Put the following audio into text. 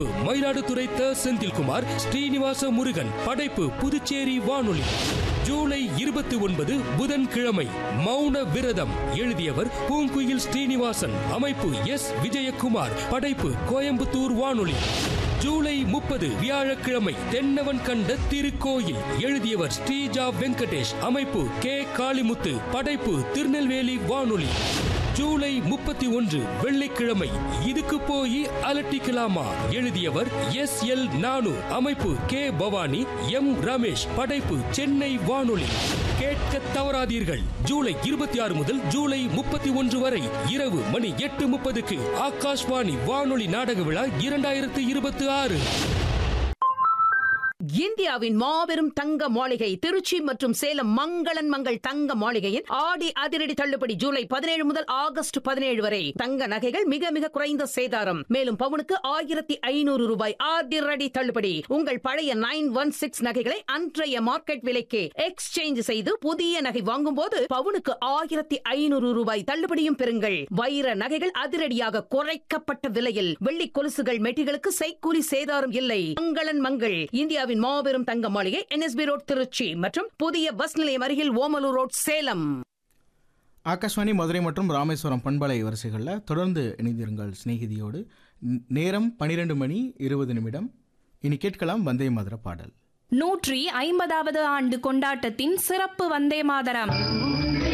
மயிலாடுதுறை த செந்தில்குமார் ஸ்ரீனிவாச முருகன் படைப்பு புதுச்சேரி வானொலி ஜூலை இருபத்தி ஒன்பது புதன்கிழமை மௌன விரதம் எழுதியவர் பூங்குயில் ஸ்ரீனிவாசன் அமைப்பு எஸ் விஜயகுமார் படைப்பு கோயம்புத்தூர் வானொலி ஜூலை முப்பது வியாழக்கிழமை தென்னவன் கண்ட திருக்கோயில் எழுதியவர் ஸ்ரீஜா வெங்கடேஷ் அமைப்பு கே காளிமுத்து படைப்பு திருநெல்வேலி வானொலி ஜூலை முப்பத்தி ஒன்று வெள்ளிக்கிழமை இதுக்கு போய் அலட்டிக்கலாமா எழுதியவர் எஸ் எல் நானு அமைப்பு கே பவானி எம் ரமேஷ் படைப்பு சென்னை வானொலி கேட்க தவறாதீர்கள் ஜூலை இருபத்தி ஆறு முதல் ஜூலை முப்பத்தி ஒன்று வரை இரவு மணி எட்டு முப்பதுக்கு ஆகாஷ்வாணி வானொலி நாடக விழா இரண்டாயிரத்து இருபத்தி ஆறு இந்தியாவின் மாபெரும் தங்க மாளிகை திருச்சி மற்றும் சேலம் மங்களன் மங்கள் தங்க மாளிகையின் ஆடி அதிரடி தள்ளுபடி ஜூலை பதினேழு முதல் ஆகஸ்ட் பதினேழு வரை தங்க நகைகள் மிக மிக குறைந்த சேதாரம் மேலும் பவுனுக்கு ஆயிரத்தி ஐநூறு ரூபாய் அதிரடி தள்ளுபடி உங்கள் பழைய நைன் ஒன் சிக்ஸ் நகைகளை அன்றைய மார்க்கெட் விலைக்கு எக்ஸ்சேஞ்ச் செய்து புதிய நகை வாங்கும் போது பவுனுக்கு ஆயிரத்தி ஐநூறு ரூபாய் தள்ளுபடியும் பெறுங்கள் வைர நகைகள் அதிரடியாக குறைக்கப்பட்ட விலையில் வெள்ளி கொலுசுகள் மெட்டிகளுக்கு செய்கூலி சேதாரம் இல்லை மங்களன் மங்கள் இந்தியாவின் மாபெரும் தங்க மாளிகை என்எஸ்பி ரோட் திருச்சி மற்றும் புதிய பஸ் நிலையம் அருகில் ஓமலூர் ரோட் சேலம் ஆகாஷ்வாணி மதுரை மற்றும் ராமேஸ்வரம் பண்பலை வரிசைகளில் தொடர்ந்து இணைந்திருங்கள் சிநேகிதியோடு ந- நேரம் பன்னிரெண்டு மணி இருபது நிமிடம் இனி கேட்கலாம் வந்தே மதுர பாடல் நூற்றி ஐம்பதாவது ஆண்டு கொண்டாட்டத்தின் சிறப்பு வந்தே மாதரம்